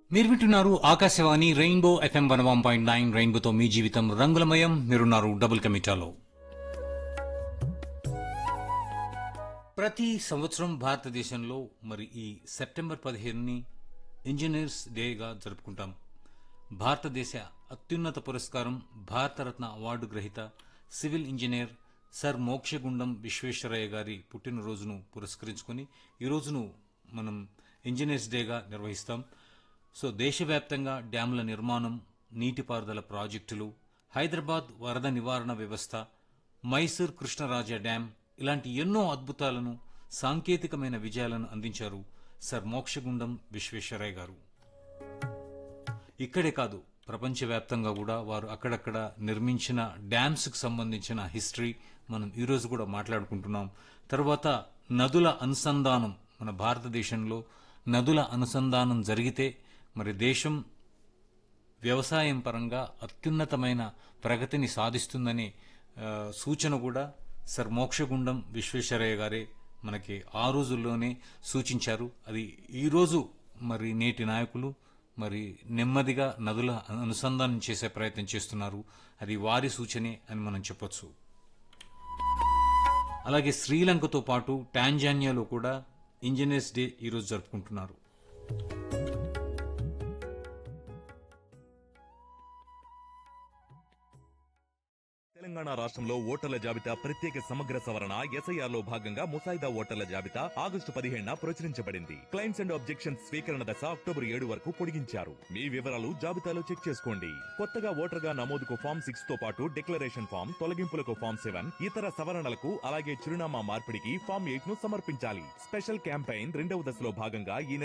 మీరు వింటున్నారు Akashvani rainbow FM one one point nine రెయిన్బోతో మీ జీవితం రంగులమయం మీరున్నారు డబుల్ కమిటాలో ప్రతి సంవత్సరం భారతదేశంలో మరి ఈ సెప్టెంబర్ పదిహేనుని ఇంజనీర్స్ డేగా జరుపుకుంటాం భారతదేశ అత్యున్నత పురస్కారం భారతరత్న అవార్డు గ్రహీత civil engineer sir Mokshagundam Visvesvaraya గారి పుట్టినరోజును పురస్కరించుకొని ఈ రోజును మనం ఇంజనీర్స్ డేగా నిర్వహిస్తాం సో దేశవ్యాప్తంగా డ్యాముల నిర్మాణం నీటిపారుదల ప్రాజెక్టులు హైదరాబాద్ వరద నివారణ వ్యవస్థ మైసూర్ కృష్ణరాజ డ్యాం ఇలాంటి ఎన్నో అద్భుతాలను సాంకేతికమైన విజయాలను అందించారు సర్ మోక్షగుండం విశ్వేశ్వరయ్య గారు ఇక్కడే కాదు ప్రపంచవ్యాప్తంగా కూడా వారు అక్కడక్కడ నిర్మించిన డ్యామ్స్కి సంబంధించిన హిస్టరీ మనం ఈరోజు కూడా మాట్లాడుకుంటున్నాం తర్వాత నదుల అనుసంధానం మన భారతదేశంలో నదుల అనుసంధానం జరిగితే మరి దేశం వ్యవసాయం పరంగా అత్యున్నతమైన ప్రగతిని సాధిస్తుందనే ఆ, సూచన కూడా సర్ మోక్షగుండం విశ్వేశ్వరయ్య గారే మనకి ఆ రోజుల్లోనే సూచించారు అది ఈరోజు మరి నేటి నాయకులు మరి నెమ్మదిగా నదుల అనుసంధానం చేసే ప్రయత్నం చేస్తున్నారు అది వారి సూచనే అని మనం చెప్పొచ్చు అలాగే శ్రీలంకతో పాటు టాంజానియాలో కూడా ఇంజనీర్స్ డే ఈరోజు జరుపుకుంటున్నారు తెలంగాణ రాష్ట్రంలో ఓటర్ల జాబితా ప్రత్యేక సమగ్ర సవరణ ఎస్ఐఆర్ లో భాగంగా ముసాయిదా ఓటర్ల జాబితా ఆగస్టు పదిహేడున ప్రచురించబడింది క్లైమ్స్ అండ్ ఆబ్జెక్షన్స్ స్వీకరణ దశ అక్టోబర్ ఏడు వరకు పొడిగించారు మీ వివరాలు జాబితాలో చెక్ చేసుకోండి కొత్తగా ఓటర్గా నమోదుకు ఫామ్ సిక్స్ తో పాటు డిక్లరేషన్ ఫామ్ తొలగింపులకు ఫామ్ సెవెన్ ఇతర సవరణలకు అలాగే చిరునామా మార్పిడికి ఫామ్ ఎయిట్ ను సమర్పించాలి స్పెషల్ క్యాంపెయిన్ రెండవ దశలో భాగంగా ఈ నెల